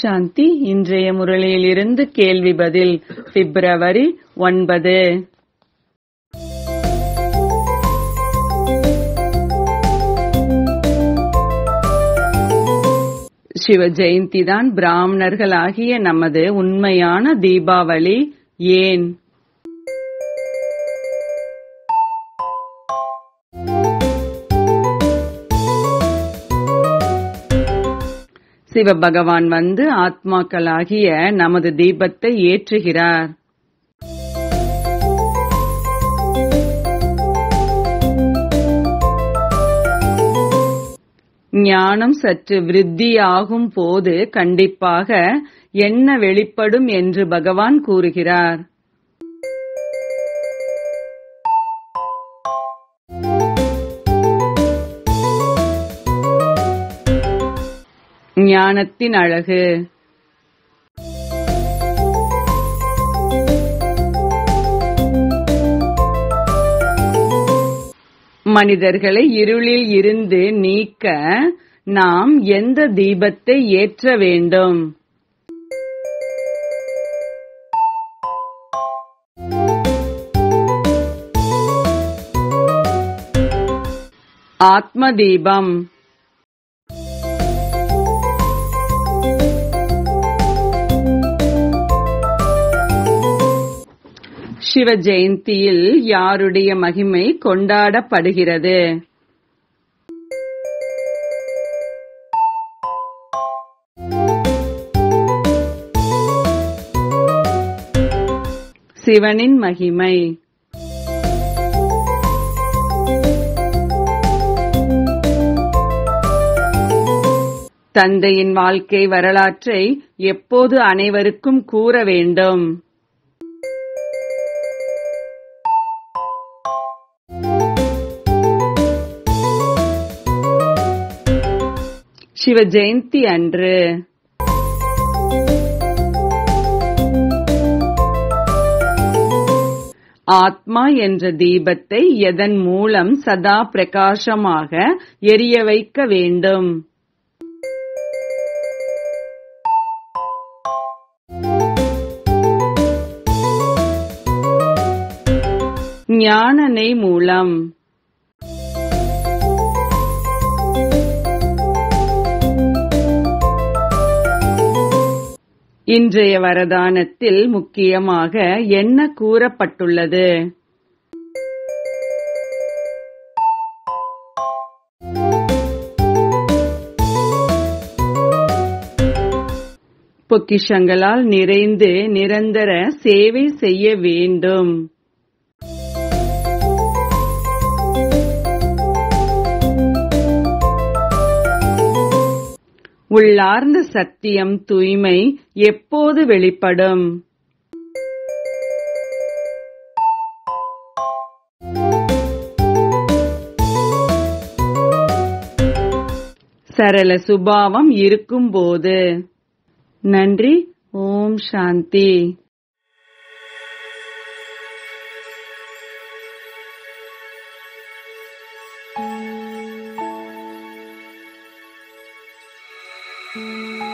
சாந்தி இன்றைய முரளியிலிருந்து கேள்வி பதில் பிப்ரவரி ஒன்பது சிவ ஜெயந்திதான் பிராமணர்களாகிய நமது உண்மையான தீபாவளி ஏன் சிவபகவான் வந்து ஆத்மாக்களாகிய நமது தீபத்தை ஏற்றுகிறார் ஞானம் சற்று விருத்தியாகும் போது கண்டிப்பாக என்ன வெளிப்படும் என்று பகவான் கூறுகிறார் ஞானத்தின் அழகு மனிதர்களை இருளில் இருந்து நீக்க நாம் எந்த தீபத்தை ஏற்ற வேண்டும் ஆத்ம தீபம் சிவ ஜெயந்தியில் யாருடைய மகிமை கொண்டாடப்படுகிறது சிவனின் மகிமை தந்தையின் வாழ்க்கை வரலாற்றை எப்போது அனைவருக்கும் கூற வேண்டும் சிவ ஜெயந்தி அன்று ஆத்மா என்ற தீபத்தை எதன் மூலம் சதா பிரகாசமாக எரிய வைக்க வேண்டும் ஞானனை மூலம் இன்றைய வரதானத்தில் முக்கியமாக என்ன கூறப்பட்டுள்ளது பொக்கிஷங்களால் நிறைந்து நிரந்தர சேவை செய்ய வேண்டும் உள்ளார்ந்த சத்தியம் தூய்மை எப்போது வெளிப்படும் சரள சுபாவம் இருக்கும்போது நன்றி ஓம் சாந்தி thank you